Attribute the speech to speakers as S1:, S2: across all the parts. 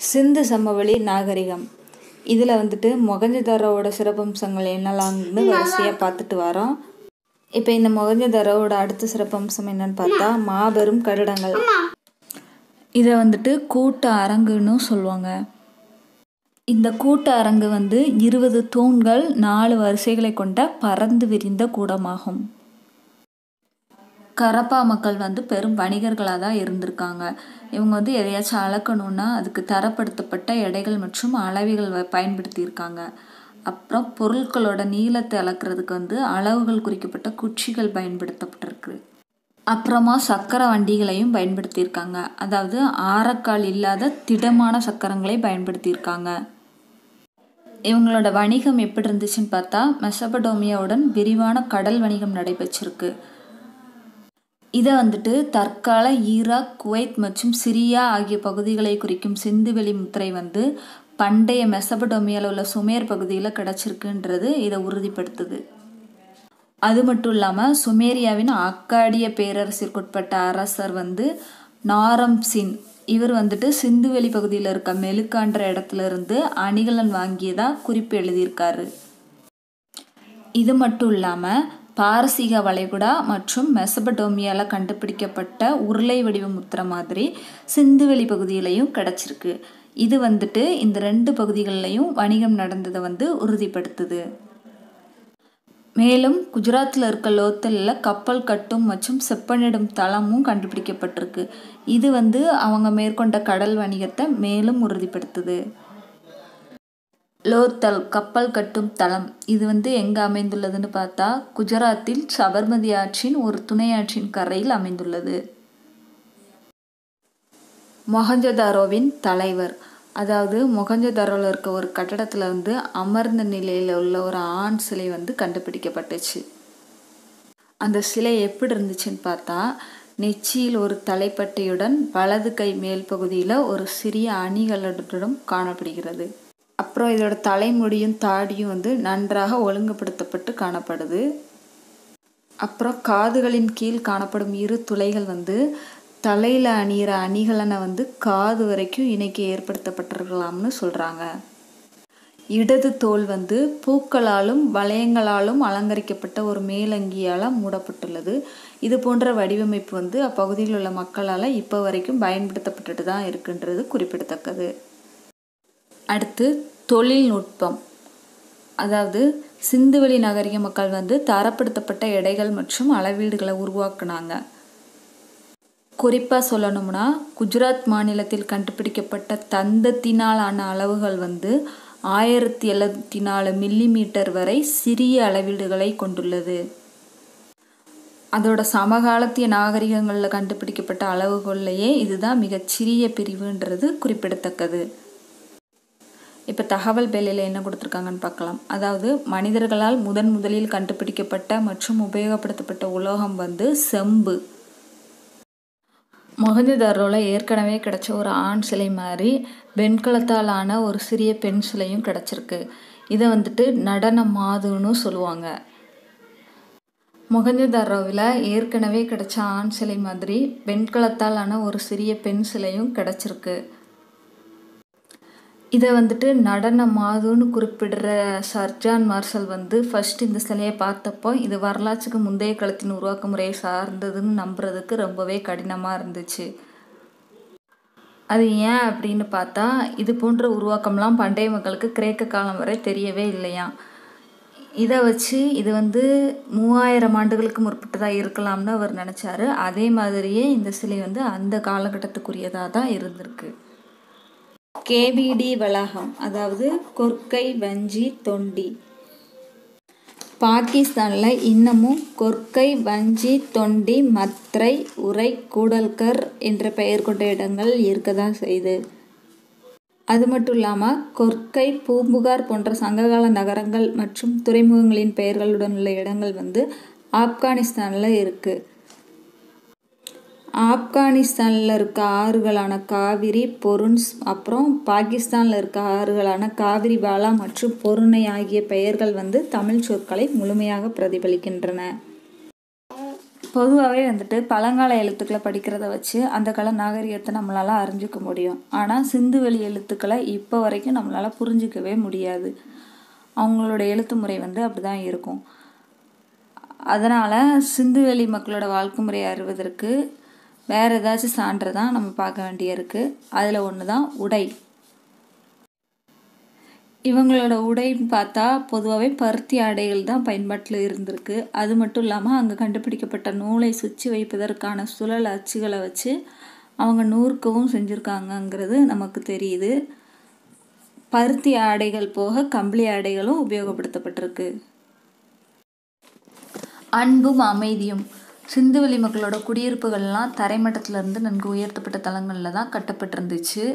S1: சிந்து சமவெளி நாகரிகம் இதில் வந்துட்டு மொகஞ்சதாரோவோட சிறப்பம்சங்கள் என்னலாம்னு வரிசையாக பார்த்துட்டு வரோம் இப்போ இந்த மொகஞ்சதாரோவோட அடுத்த சிறப்பம்சம் என்னன்னு பார்த்தா மாபெரும் கட்டிடங்கள் இதை வந்துட்டு கூட்ட அரங்குன்னு சொல்லுவாங்க இந்த கூட்ட அரங்கு வந்து இருபது தூண்கள் நாலு வரிசைகளை கொண்ட பறந்து விரிந்த கூடமாகும் கரப்பா மக்கள் வந்து பெரும் வணிகர்களாக தான் இருந்திருக்காங்க இவங்க வந்து எதையாச்சும் அளக்கணுன்னா அதுக்கு தரப்படுத்தப்பட்ட எடைகள் மற்றும் அளவிகள் வ- பயன்படுத்தியிருக்காங்க அப்புறம் பொருட்களோட நீளத்தை அளக்கிறதுக்கு வந்து அளவுகள் குறிக்கப்பட்ட குச்சிகள் பயன்படுத்தப்பட்டிருக்கு அப்புறமா சக்கர வண்டிகளையும் பயன்படுத்தியிருக்காங்க அதாவது ஆரக்கால் இல்லாத திடமான சக்கரங்களை பயன்படுத்தியிருக்காங்க இவங்களோட வணிகம் எப்படி இருந்துச்சுன்னு பார்த்தா மெசபடோமியாவுடன் விரிவான கடல் வணிகம் நடைபெற்றிருக்கு இதை வந்துட்டு தற்கால ஈராக் குவைத் மற்றும் சிரியா ஆகிய பகுதிகளை குறிக்கும் சிந்துவெளி முத்திரை வந்து பண்டைய மெசபடோமியாவில் உள்ள சுமேர் பகுதியில் கிடச்சிருக்குன்றது இதை உறுதிப்படுத்துது அது மட்டும் இல்லாமல் சுமேரியாவின் அக்காடிய பேரரசிற்குட்பட்ட அரசர் வந்து நாரம் சின் இவர் வந்துட்டு சிந்துவெளி பகுதியில் இருக்க மெலுக்கான்ற இடத்துல இருந்து அணிகலன் வாங்கியதா குறிப்பு எழுதியிருக்காரு இது மட்டும் இல்லாமல் பாரசீக வளைகுடா மற்றும் மெசபடோமியாவில் கண்டுபிடிக்கப்பட்ட உருளை வடிவ முத்திரை மாதிரி சிந்துவெளி பகுதியிலையும் கிடச்சிருக்கு இது வந்துட்டு இந்த ரெண்டு பகுதிகளிலையும் வணிகம் நடந்ததை வந்து உறுதிப்படுத்துது மேலும் குஜராத்தில் இருக்க லோத்தலில் கப்பல் கட்டும் மற்றும் செப்பனிடும் தளமும் கண்டுபிடிக்கப்பட்டிருக்கு இது வந்து அவங்க மேற்கொண்ட கடல் வணிகத்தை மேலும் உறுதிப்படுத்துது லோத்தல் கப்பல் கட்டும் தளம் இது வந்து எங்கே அமைந்துள்ளதுன்னு பார்த்தா குஜராத்தில் சபர்மதி ஆற்றின் ஒரு துணை ஆற்றின் கரையில் அமைந்துள்ளது மொஹஞ்சதாரோவின் தலைவர் அதாவது மொஹஞ்சதாரோவில் இருக்க ஒரு கட்டடத்தில் வந்து அமர்ந்த நிலையில் உள்ள ஒரு ஆண் சிலை வந்து கண்டுபிடிக்கப்பட்டுச்சு அந்த சிலை எப்படி இருந்துச்சுன்னு பார்த்தா நெச்சியில் ஒரு தலைப்பட்டையுடன் வலது கை மேல் பகுதியில் ஒரு சிறிய அணிகளுடன் காணப்படுகிறது அப்புறம் இதோட தலைமுடியும் தாடியும் வந்து நன்றாக ஒழுங்குபடுத்தப்பட்டு காணப்படுது அப்புறம் காதுகளின் கீழ் காணப்படும் இரு துளைகள் வந்து தலையில் அணியிற அணிகலனை வந்து காது வரைக்கும் இணைக்க ஏற்படுத்தப்பட்டிருக்கலாம்னு சொல்கிறாங்க இடது தோல் வந்து பூக்களாலும் வளையங்களாலும் அலங்கரிக்கப்பட்ட ஒரு மேலங்கியால் மூடப்பட்டுள்ளது இது போன்ற வடிவமைப்பு வந்து அப்பகுதியில் உள்ள மக்களால் இப்போ வரைக்கும் பயன்படுத்தப்பட்டுட்டு தான் இருக்குன்றது குறிப்பிடத்தக்கது அடுத்து தொழில்நுட்பம் அதாவது சிந்துவெளி நாகரிக மக்கள் வந்து தரப்படுத்தப்பட்ட எடைகள் மற்றும் அளவீடுகளை உருவாக்குனாங்க குறிப்பாக சொல்லணும்னா குஜராத் மாநிலத்தில் கண்டுபிடிக்கப்பட்ட தந்தத்தினால் ஆன அளவுகள் வந்து ஆயிரத்தி எழுபத்தி நாலு மில்லிமீட்டர் வரை சிறிய அளவீடுகளை கொண்டுள்ளது அதோட சமகாலத்திய நாகரிகங்களில் கண்டுபிடிக்கப்பட்ட அளவுகள்லையே இதுதான் மிகச்சிறிய பிரிவுன்றது குறிப்பிடத்தக்கது இப்போ தகவல் வேலையில் என்ன கொடுத்துருக்காங்கன்னு பார்க்கலாம் அதாவது மனிதர்களால் முதன் முதலில் கண்டுபிடிக்கப்பட்ட மற்றும் உபயோகப்படுத்தப்பட்ட உலோகம் வந்து செம்பு மொஹஞ்சதாரோவில் ஏற்கனவே கிடைச்ச ஒரு ஆண் சிலை மாதிரி வெண்கலத்தால் ஆன ஒரு சிறிய பெண் சிலையும் கிடச்சிருக்கு இதை வந்துட்டு நடன மாதுன்னு சொல்லுவாங்க மொஹஞ்சதாரோவில் ஏற்கனவே கிடைச்ச ஆண் சிலை மாதிரி வெண்கலத்தால் ஆன ஒரு சிறிய பெண் சிலையும் கிடச்சிருக்கு இதை வந்துட்டு நடன மாதுன்னு குறிப்பிடுற சர்ஜான் மார்ஷல் வந்து ஃபர்ஸ்ட் இந்த சிலையை பார்த்தப்போ இது வரலாற்றுக்கு முந்தைய காலத்தின் உருவாக்க முறையை சார்ந்ததுன்னு நம்புறதுக்கு ரொம்பவே கடினமாக இருந்துச்சு அது ஏன் அப்படின்னு பார்த்தா இது போன்ற உருவாக்கம்லாம் பண்டைய மக்களுக்கு கிரேக்க காலம் வரை தெரியவே இல்லையா இதை வச்சு இது வந்து மூவாயிரம் ஆண்டுகளுக்கு முற்பட்டதாக இருக்கலாம்னு அவர் நினச்சாரு அதே மாதிரியே இந்த சிலை வந்து அந்த காலகட்டத்துக்குரியதாக தான் இருந்திருக்கு கேவிடி வளாகம் அதாவது கொர்க்கை வஞ்சி தொண்டி பாகிஸ்தானில் இன்னமும் கொர்க்கை வஞ்சி தொண்டி மத்ரை உரை கூடல்கர் என்ற பெயர் கொண்ட இடங்கள் இருக்க தான் செய்யுது அது மட்டும் இல்லாமல் கொர்க்கை பூம்புகார் போன்ற சங்ககால நகரங்கள் மற்றும் துறைமுகங்களின் பெயர்களுடன் உள்ள இடங்கள் வந்து ஆப்கானிஸ்தானில் இருக்குது ஆப்கானிஸ்தானில் இருக்க ஆறுகளான காவிரி பொருன்ஸ் அப்புறம் பாகிஸ்தானில் இருக்க ஆறுகளான காவிரி பாலா மற்றும் பொருணை ஆகிய பெயர்கள் வந்து தமிழ் சொற்களை முழுமையாக பிரதிபலிக்கின்றன பொதுவாகவே வந்துட்டு பழங்கால எழுத்துக்களை படிக்கிறத வச்சு அந்த கால நாகரிகத்தை நம்மளால் அறிஞ்சிக்க முடியும் ஆனால் சிந்துவெளி எழுத்துக்களை இப்போ வரைக்கும் நம்மளால் புரிஞ்சிக்கவே முடியாது அவங்களோட எழுத்து முறை வந்து அப்படி தான் இருக்கும் அதனால் சிந்துவெளி மக்களோட வாழ்க்கை முறையை அறிவதற்கு வேறு ஏதாச்சும் சான்று தான் நம்ம பார்க்க வேண்டியிருக்கு அதில் ஒன்று தான் உடை இவங்களோட உடைன்னு பார்த்தா பொதுவாகவே பருத்தி ஆடைகள் தான் பயன்பாட்டில் இருந்திருக்கு அது மட்டும் இல்லாமல் அங்கே கண்டுபிடிக்கப்பட்ட நூலை சுற்றி வைப்பதற்கான சுழல் அச்சுகளை வச்சு அவங்க நூற்கவும் செஞ்சுருக்காங்கங்கிறது நமக்கு தெரியுது பருத்தி ஆடைகள் போக கம்பளி ஆடைகளும் உபயோகப்படுத்தப்பட்டிருக்கு அன்பும் அமைதியும் சிந்துவெளி மக்களோட குடியிருப்புகள்லாம் தரைமட்டத்திலிருந்து நன்கு உயர்த்தப்பட்ட தளங்களில் தான் கட்டப்பட்டிருந்துச்சு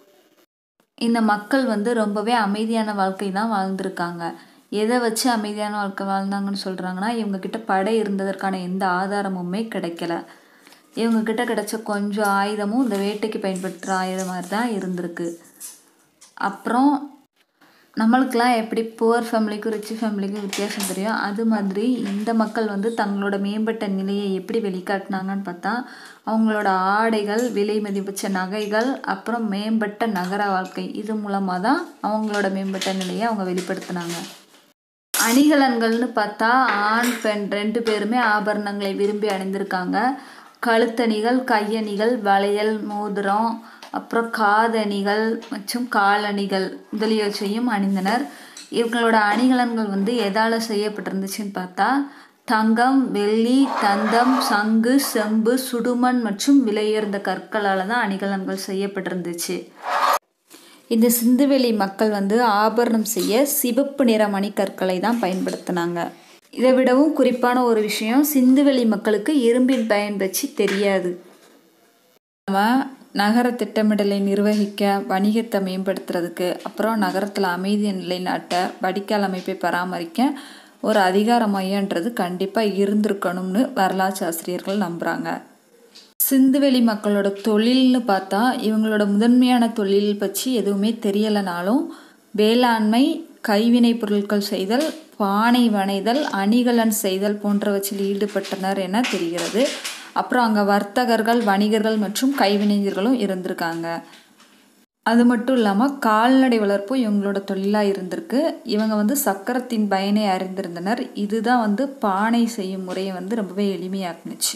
S1: இந்த மக்கள் வந்து ரொம்பவே அமைதியான வாழ்க்கை தான் வாழ்ந்திருக்காங்க எதை வச்சு அமைதியான வாழ்க்கை வாழ்ந்தாங்கன்னு சொல்கிறாங்கன்னா இவங்கக்கிட்ட படை இருந்ததற்கான எந்த ஆதாரமுமே கிடைக்கல இவங்கக்கிட்ட கிடைச்ச கொஞ்சம் ஆயுதமும் இந்த வேட்டைக்கு பயன்படுத்துகிற ஆயுதம் மாதிரி தான் இருந்திருக்கு அப்புறம் நம்மளுக்கெல்லாம் எப்படி புவர் ஃபேமிலிக்கும் ரிச் ஃபேமிலிக்கும் வித்தியாசம் தெரியும் அது மாதிரி இந்த மக்கள் வந்து தங்களோட மேம்பட்ட நிலையை எப்படி வெளிக்காட்டினாங்கன்னு பார்த்தா அவங்களோட ஆடைகள் விலை மதிப்பிச்ச நகைகள் அப்புறம் மேம்பட்ட நகர வாழ்க்கை இது மூலமாக தான் அவங்களோட மேம்பட்ட நிலையை அவங்க வெளிப்படுத்தினாங்க அணிகலன்கள்னு பார்த்தா ஆண் பெண் ரெண்டு பேருமே ஆபரணங்களை விரும்பி அணிந்திருக்காங்க கழுத்தணிகள் கையணிகள் வளையல் மோதிரம் அப்புறம் காதணிகள் மற்றும் காலணிகள் முதலியவற்றையும் அணிந்தனர் இவங்களோட அணிகலன்கள் வந்து எதால் செய்யப்பட்டிருந்துச்சுன்னு பார்த்தா தங்கம் வெள்ளி தந்தம் சங்கு செம்பு சுடுமண் மற்றும் விலையுயர்ந்த கற்களால் தான் அணிகலன்கள் செய்யப்பட்டிருந்துச்சு இந்த சிந்துவெளி மக்கள் வந்து ஆபரணம் செய்ய சிவப்பு நிற மணிக்கற்களை தான் பயன்படுத்தினாங்க இதை விடவும் குறிப்பான ஒரு விஷயம் சிந்துவெளி மக்களுக்கு இரும்பின் பயன் பற்றி தெரியாது நம்ம நகர திட்டமிடலை நிர்வகிக்க வணிகத்தை மேம்படுத்துறதுக்கு அப்புறம் நகரத்தில் அமைதியை நிலைநாட்ட வடிகால் அமைப்பை பராமரிக்க ஒரு அதிகார மையன்றது கண்டிப்பாக இருந்திருக்கணும்னு வரலாற்று ஆசிரியர்கள் நம்புகிறாங்க சிந்துவெளி மக்களோட தொழில்னு பார்த்தா இவங்களோட முதன்மையான தொழில் பற்றி எதுவுமே தெரியலைனாலும் வேளாண்மை கைவினை பொருட்கள் செய்தல் பானை வனைதல் அணிகலன் செய்தல் போன்றவற்றில் ஈடுபட்டனர் என தெரிகிறது அப்புறம் அங்கே வர்த்தகர்கள் வணிகர்கள் மற்றும் கைவினைஞர்களும் இருந்திருக்காங்க அது மட்டும் இல்லாமல் கால்நடை வளர்ப்பும் இவங்களோட தொழிலாக இருந்திருக்கு இவங்க வந்து சக்கரத்தின் பயனை அறிந்திருந்தனர் இதுதான் வந்து பானை செய்யும் முறையை வந்து ரொம்பவே எளிமையாக்குனுச்சு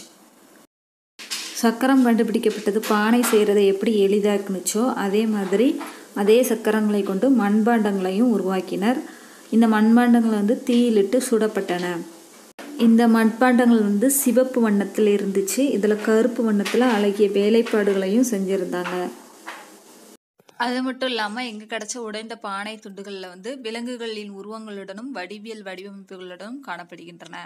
S1: சக்கரம் கண்டுபிடிக்கப்பட்டது பானை செய்கிறத எப்படி எளிதாக்குனுச்சோ அதே மாதிரி அதே சக்கரங்களை கொண்டு மண்பாண்டங்களையும் உருவாக்கினர் இந்த மண்பாண்டங்கள் வந்து தீயிலிட்டு சுடப்பட்டன இந்த மண்பாண்டங்கள் வந்து சிவப்பு வண்ணத்தில் இருந்துச்சு இதில் கருப்பு வண்ணத்தில் அழகிய வேலைப்பாடுகளையும் செஞ்சுருந்தாங்க அது மட்டும் இல்லாமல் எங்கே கிடைச்ச உடைந்த பானை துண்டுகளில் வந்து விலங்குகளின் உருவங்களுடனும் வடிவியல் வடிவமைப்புகளுடனும் காணப்படுகின்றன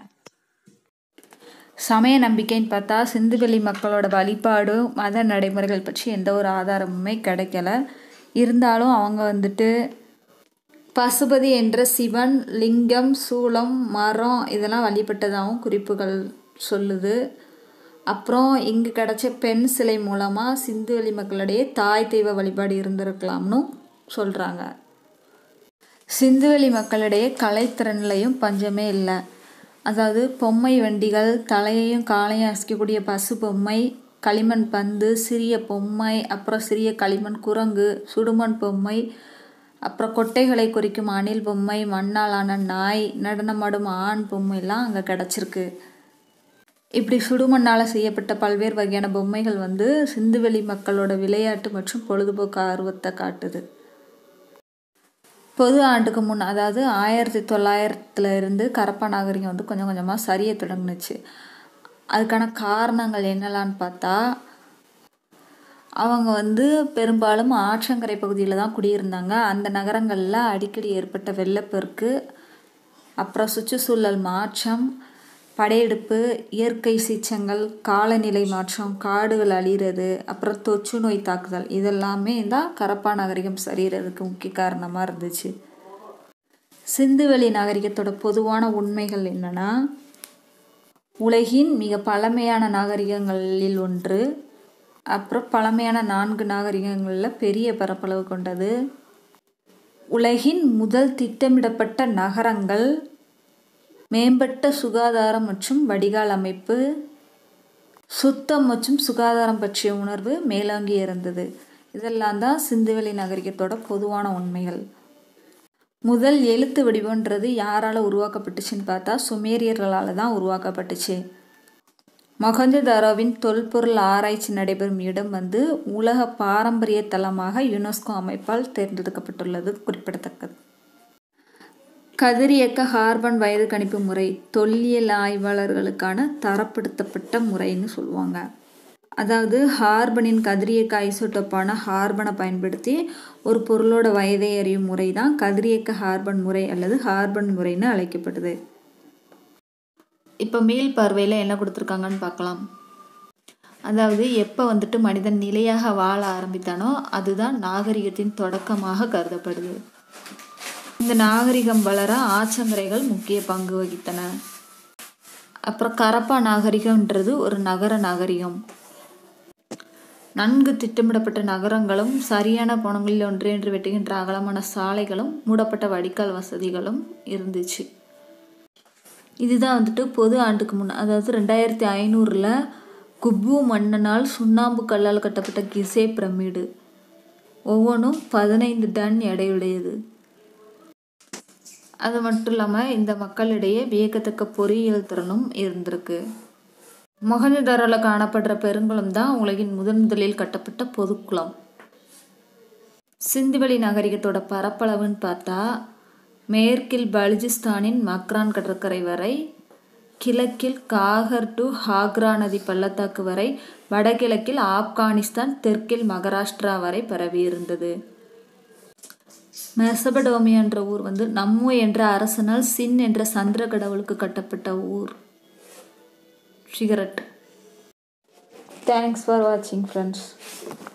S1: சமய நம்பிக்கைன்னு பார்த்தா சிந்துவெளி மக்களோட வழிபாடு மத நடைமுறைகள் பற்றி எந்த ஒரு ஆதாரமுமே கிடைக்கல இருந்தாலும் அவங்க வந்துட்டு பசுபதி என்ற சிவன் லிங்கம் சூளம் மரம் இதெல்லாம் வழிபட்டதாகவும் குறிப்புகள் சொல்லுது அப்புறம் இங்கே கிடச்ச பெண் சிலை மூலமாக சிந்துவெளி மக்களிடையே தாய் தெய்வ வழிபாடு இருந்திருக்கலாம்னு சொல்கிறாங்க சிந்துவெளி மக்களிடையே கலைத்திறன்லையும் பஞ்சமே இல்லை அதாவது பொம்மை வண்டிகள் தலையையும் காலையும் அசைக்கக்கூடிய பசு பொம்மை களிமண் பந்து சிறிய பொம்மை அப்புறம் சிறிய களிமண் குரங்கு சுடுமண் பொம்மை அப்புறம் கொட்டைகளை குறிக்கும் அணில் பொம்மை மண்ணாலான நாய் நடனமாடும் ஆண் பொம்மைலாம் அங்கே கிடச்சிருக்கு இப்படி சுடுமண்ணால் செய்யப்பட்ட பல்வேறு வகையான பொம்மைகள் வந்து சிந்துவெளி மக்களோட விளையாட்டு மற்றும் பொழுதுபோக்கு ஆர்வத்தை காட்டுது பொது ஆண்டுக்கு முன் அதாவது ஆயிரத்தி தொள்ளாயிரத்துல இருந்து கரப்பா நாகரிகம் வந்து கொஞ்சம் கொஞ்சமாக சரிய தொடங்குனுச்சு அதுக்கான காரணங்கள் என்னலான்னு பார்த்தா அவங்க வந்து பெரும்பாலும் ஆற்றங்கரை பகுதியில் தான் குடியிருந்தாங்க அந்த நகரங்களில் அடிக்கடி ஏற்பட்ட வெள்ளப்பெருக்கு அப்புறம் சுற்றுச்சூழல் மாற்றம் படையெடுப்பு இயற்கை சீற்றங்கள் காலநிலை மாற்றம் காடுகள் அழிகிறது அப்புறம் தொற்று நோய் தாக்குதல் இதெல்லாமே தான் கரப்பா நாகரிகம் சரிகிறதுக்கு முக்கிய காரணமாக இருந்துச்சு சிந்துவெளி நாகரிகத்தோட பொதுவான உண்மைகள் என்னென்னா உலகின் மிக பழமையான நாகரிகங்களில் ஒன்று அப்புறம் பழமையான நான்கு நாகரிகங்களில் பெரிய பரப்பளவு கொண்டது உலகின் முதல் திட்டமிடப்பட்ட நகரங்கள் மேம்பட்ட சுகாதாரம் மற்றும் வடிகால் அமைப்பு சுத்தம் மற்றும் சுகாதாரம் பற்றிய உணர்வு மேலோங்கி இருந்தது இதெல்லாம் தான் சிந்துவெளி நாகரிகத்தோட பொதுவான உண்மைகள் முதல் எழுத்து வடிவன்றது யாரால் உருவாக்கப்பட்டுச்சுன்னு பார்த்தா சுமேரியர்களால் தான் உருவாக்கப்பட்டுச்சு மொஹஞ்சதாரோவின் தொல்பொருள் ஆராய்ச்சி நடைபெறும் இடம் வந்து உலக பாரம்பரிய தலமாக யுனெஸ்கோ அமைப்பால் தேர்ந்தெடுக்கப்பட்டுள்ளது குறிப்பிடத்தக்கது கதிரியக்க ஹார்பன் வயது கணிப்பு முறை தொல்லியல் ஆய்வாளர்களுக்கான தரப்படுத்தப்பட்ட முறைன்னு சொல்லுவாங்க அதாவது ஹார்பனின் கதிரியக்க ஐசோட்டோப்பான ஹார்பனை பயன்படுத்தி ஒரு பொருளோட வயதை அறியும் முறை தான் கதிரியக்க ஹார்பன் முறை அல்லது ஹார்பன் முறைன்னு அழைக்கப்படுது இப்போ மேல் பார்வையில் என்ன கொடுத்துருக்காங்கன்னு பார்க்கலாம் அதாவது எப்போ வந்துட்டு மனிதன் நிலையாக வாழ ஆரம்பித்தானோ அதுதான் நாகரிகத்தின் தொடக்கமாக கருதப்படுது இந்த நாகரிகம் வளர ஆச்சங்கரைகள் முக்கிய பங்கு வகித்தன அப்புறம் கரப்பா நாகரிகம்ன்றது ஒரு நகர நாகரிகம் நன்கு திட்டமிடப்பட்ட நகரங்களும் சரியான கோணங்களில் ஒன்றையொன்று வெட்டுகின்ற அகலமான சாலைகளும் மூடப்பட்ட வடிகால் வசதிகளும் இருந்துச்சு இதுதான் வந்துட்டு பொது ஆண்டுக்கு முன் அதாவது ரெண்டாயிரத்தி ஐநூறில் குப்பு மன்னனால் சுண்ணாம்பு கல்லால் கட்டப்பட்ட கிசே பிரமிடு ஒவ்வொன்றும் பதினைந்து டன் எடையுடையது அது மட்டும் இல்லாமல் இந்த மக்களிடையே வியக்கத்தக்க பொறியியல் திறனும் இருந்திருக்கு மொஹஞ்சதாரோவில் காணப்படுற பெருங்குளம் தான் உலகின் முதன் முதலில் கட்டப்பட்ட பொதுக்குளம் சிந்துவெளி நாகரிகத்தோட பரப்பளவுன்னு பார்த்தா மேற்கில் பலுஜிஸ்தானின் மக்ரான் கடற்கரை வரை கிழக்கில் காகர் டு ஹாக்ரா நதி பள்ளத்தாக்கு வரை வடகிழக்கில் ஆப்கானிஸ்தான் தெற்கில் மகாராஷ்டிரா வரை பரவி இருந்தது மெசபடோமியா என்ற ஊர் வந்து நம்மு என்ற அரசனால் சின் என்ற சந்திர கடவுளுக்கு கட்டப்பட்ட ஊர் சிகரெட் தேங்க்ஸ் ஃபார் வாட்சிங் ஃப்ரெண்ட்ஸ்